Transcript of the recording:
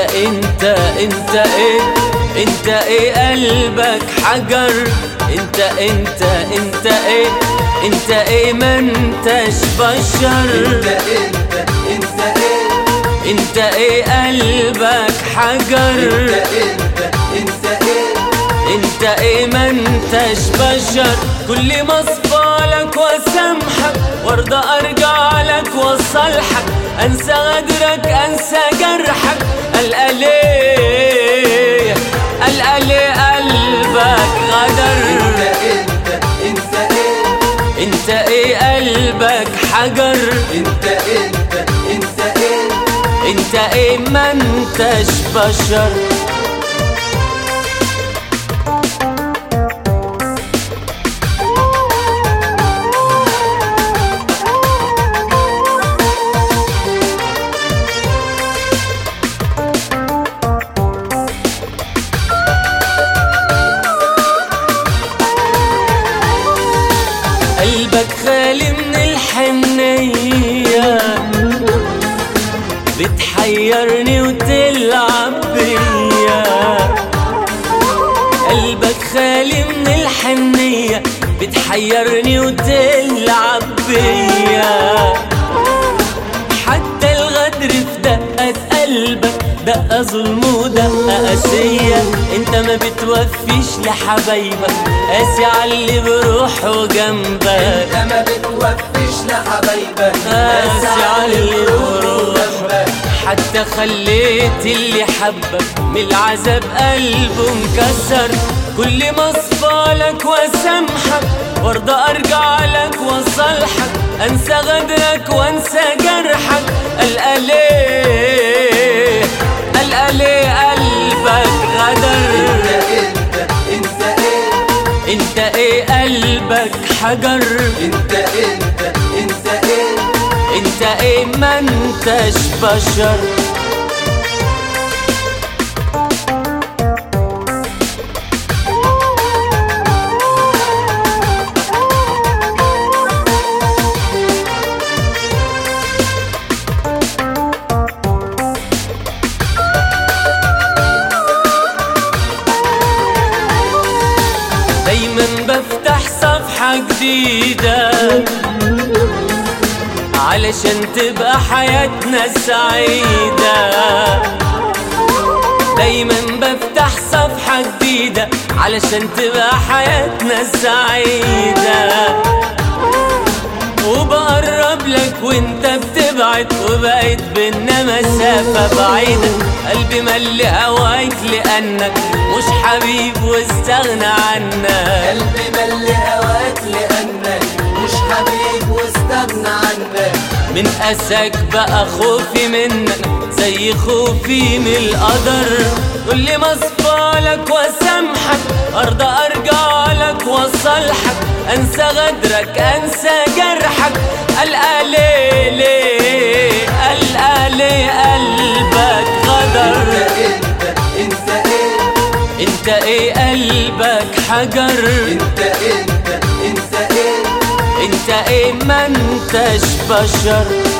انت انت ايه انت ايه قلبك حجر انت انت انت ايه انت ايه ما انتش بشر انت انت انت ايه انت ايه قلبك حجر انت انت انت ايه انت ايه ما انتش بشر كل ما اصفالك واسامحك وارضى ارجع لك واصالحك انسى غدرك انسى جرحك القى ليه القى ليه قلبك غدر انت انت انت ايه انت ايه قلبك حجر انت انت انت ايه انت ايه ما انتش بشر قلبك خالي من الحنية بتحيرني وتلعب بيا قلبك خالي من الحنية بتحيرني وتلعب بيا حتى الغدر في دقة قلبك دقة ظلم ودقة قاسية انت ما بتوفيش لحبايبك قاسي على اللي بروحه جنبك انت ما بتوفيش لحبايبك قاسي على اللي بروحه جنبك حتى خليت اللي حبك من العذاب قلبه مكسر كل ما اصفالك واسامحك وارضى ارجع لك واصالحك انسى غدرك وانسى جرحك القى ليه القى ليه قلبك غدر انت انت ايه انت ايه قلبك حجر انت انت انت ايه انت ايه ما انتش بشر دايما بفتح صفحة جديدة علشان تبقى حياتنا سعيدة دايما بفتح صفحة جديدة علشان تبقى حياتنا سعيدة وبقرب لك وانت بتبعد وبقيت بينا مسافة بعيدة قلبي ملي هواك لأنك مش حبيب واستغنى عنك قلبي ملي هواك لانك مش حبيب واستغنى عنك من أساك بقى خوفي منك زي خوفي من القدر كل ما اصفالك واسامحك ارضى ارجع لك واصالحك انسى غدرك انسى جرحك القى ليه ليه القى ليه قلبك غدر انت انت ايه انت ايه قلبك حجر انت انت انت ايه انت ايه ما انتش بشر